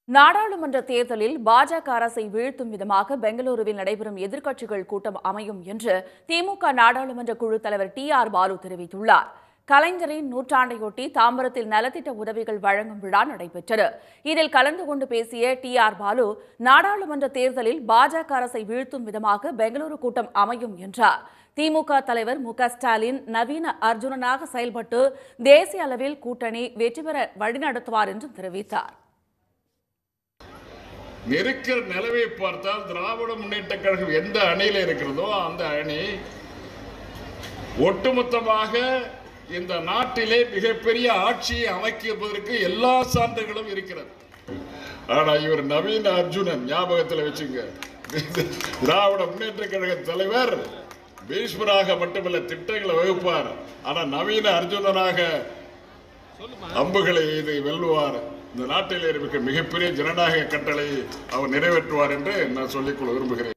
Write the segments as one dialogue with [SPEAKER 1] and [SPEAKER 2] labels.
[SPEAKER 1] நாடாளுமன்ற தேர்தலில் பாஜக அரசை வீழ்த்தும் விதமாக பெங்களூருவில் நடைபெறும் எதிர்க்கட்சிகள் கூட்டம் அமையும் என்று திமுக நாடாளுமன்ற குழு தலைவர் டி ஆர் பாலு தெரிவித்துள்ளார் கலைஞரின் நூற்றாண்டையொட்டி தாம்பரத்தில் நலத்திட்ட உதவிகள் வழங்கும் விழா நடைபெற்றது இதில் கலந்து கொண்டு பேசிய டி ஆர் பாலு நாடாளுமன்ற தேர்தலில் பாஜக அரசை வீழ்த்தும் விதமாக பெங்களூரு கூட்டம் அமையும் என்றார் திமுக தலைவர் மு க ஸ்டாலின் நவீன அர்ஜுனனாக செயல்பட்டு தேசிய அளவில் கூட்டணி வெற்றி பெற வழிநடத்துவார் என்றும் தெரிவித்தார்
[SPEAKER 2] இருக்கிற நிலவை பார்த்தால் திராவிட முன்னேற்ற கழகம் எந்த அணியில இருக்கிறதோ அந்த அணி ஒட்டுமொத்தமாக இந்த நாட்டிலே மிகப்பெரிய ஆட்சியை அமைப்பதற்கு எல்லா சான்றுகளும் இருக்கிறது ஆனா இவர் நவீன அர்ஜுனன் ஞாபகத்தில் வச்சுங்க திராவிட முன்னேற்ற கழக தலைவர் பீஷ்மராக மட்டுமல்ல திட்டங்களை வகுப்பார் ஆனா நவீன அர்ஜுனனாக அம்புகளை இது வெல்லுவார் இந்த நாட்டில் இருக்கிற மிகப்பெரிய ஜனநாயக கட்டளை அவர் நிறைவேற்றுவார் என்று நான் சொல்லிக்கொள்ள விரும்புகிறேன்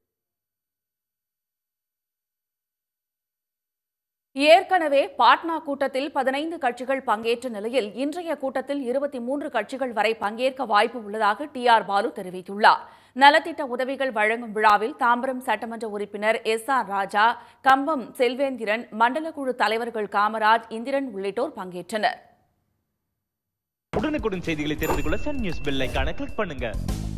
[SPEAKER 1] ஏற்கனவே பாட்னா கூட்டத்தில் பதினைந்து கட்சிகள் பங்கேற்ற நிலையில் இன்றைய கூட்டத்தில் இருபத்தி மூன்று கட்சிகள் வரை பங்கேற்க வாய்ப்பு உள்ளதாக டி ஆர் பாலு தெரிவித்துள்ளார் நலத்திட்ட உதவிகள் வழங்கும் விழாவில் தாம்பரம் சட்டமன்ற உறுப்பினர் எஸ் ஆர் ராஜா கம்பம் செல்வேந்திரன் மண்டல குழு தலைவர்கள் காமராஜ் இந்திரன் உள்ளிட்டோர் பங்கேற்றனர்
[SPEAKER 3] உடனுக்குடன் செய்திகளை தெரிந்து கொள்ள சன் நியூஸ் பெல் ஐகானை கிளிக் பண்ணுங்க